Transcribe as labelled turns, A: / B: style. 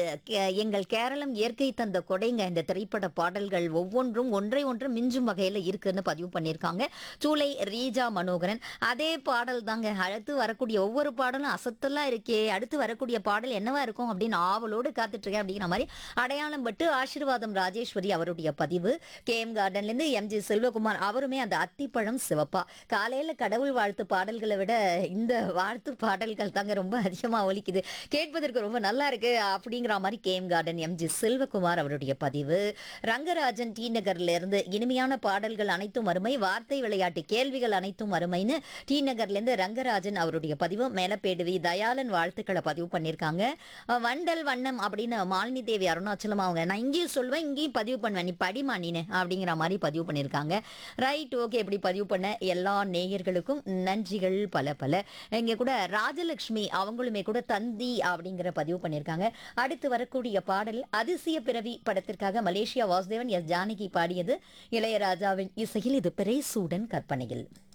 A: K- எங்கள் கேரளம் இயற்கை தந்த கொடைங்க இந்த திரைப்பட பாடல்கள் ஒவ்வொன்றும் ஒன்றை ஒன்று மிஞ்சும் வகையில் இருக்குன்னு பதிவு பண்ணியிருக்காங்க சூளை ரீஜா மனோகரன் அதே பாடல் தாங்க அடுத்து வரக்கூடிய ஒவ்வொரு பாடலும் அசத்தலா இருக்கே அடுத்து வரக்கூடிய பாடல் என்னவா இருக்கும் அப்படின்னு ஆவலோடு காத்துட்டு இருக்கேன் அப்படிங்கிற மாதிரி அடையாளம் பட்டு ஆசீர்வாதம் ராஜேஸ்வரி அவருடைய பதிவு கே எம் கார்டன்ல இருந்து எம் ஜி செல்வகுமார் அவருமே அந்த அத்திப்பழம் சிவப்பா காலையில கடவுள் வாழ்த்து பாடல்களை விட இந்த வாழ்த்து பாடல்கள் தாங்க ரொம்ப அதிகமா ஒலிக்குது கேட்பதற்கு ரொம்ப நல்லா இருக்கு அப்படிங்கிற மாதிரி K M garden M G Selvakumar அவருடைய பதிவு ரங்கராஜன் டி நகர்ல இருந்து இனிமையான பாடல்கள் அனைத்தும் அருமை வார்த்தை விளையாட்டு கேள்விகள் அனைத்தும் அருமைன்னு டி நகர்ல இருந்து ரங்கராஜன் அவருடைய பதிவு மேலப்பேடுவி தயாளன் வாழ்த்துக்களை பதிவு பண்ணியிருக்காங்க அஹ் வண்டல் வண்ணம் அப்படின்னு மாலினி தேவி அருணாச்சலம் அவங்க நான் இங்கேயும் சொல்லுவேன் இங்கேயும் பதிவு பண்ணுவேன் நீ படிமா நீனு அப்படிங்கிற மாதிரி பதிவு பண்ணியிருக்காங்க ரைட் ஓகே இப்படி பதிவு பண்ண எல்லா நேயர்களுக்கும் நன்றிகள் பல பல இங்க கூட ராஜலட்சுமி அவங்களுமே கூட தந்தி அப்படிங்கிற பதிவு பண்ணியிருக்காங்க அடுத்து வரக்கூடிய பாடல் அதிசய பிறவி படத்திற்காக மலேசியா வாசுதேவன் எஸ் ஜானகி பாடியது இளையராஜாவின் இசையில் இது பிறை சூடன் கற்பனையில்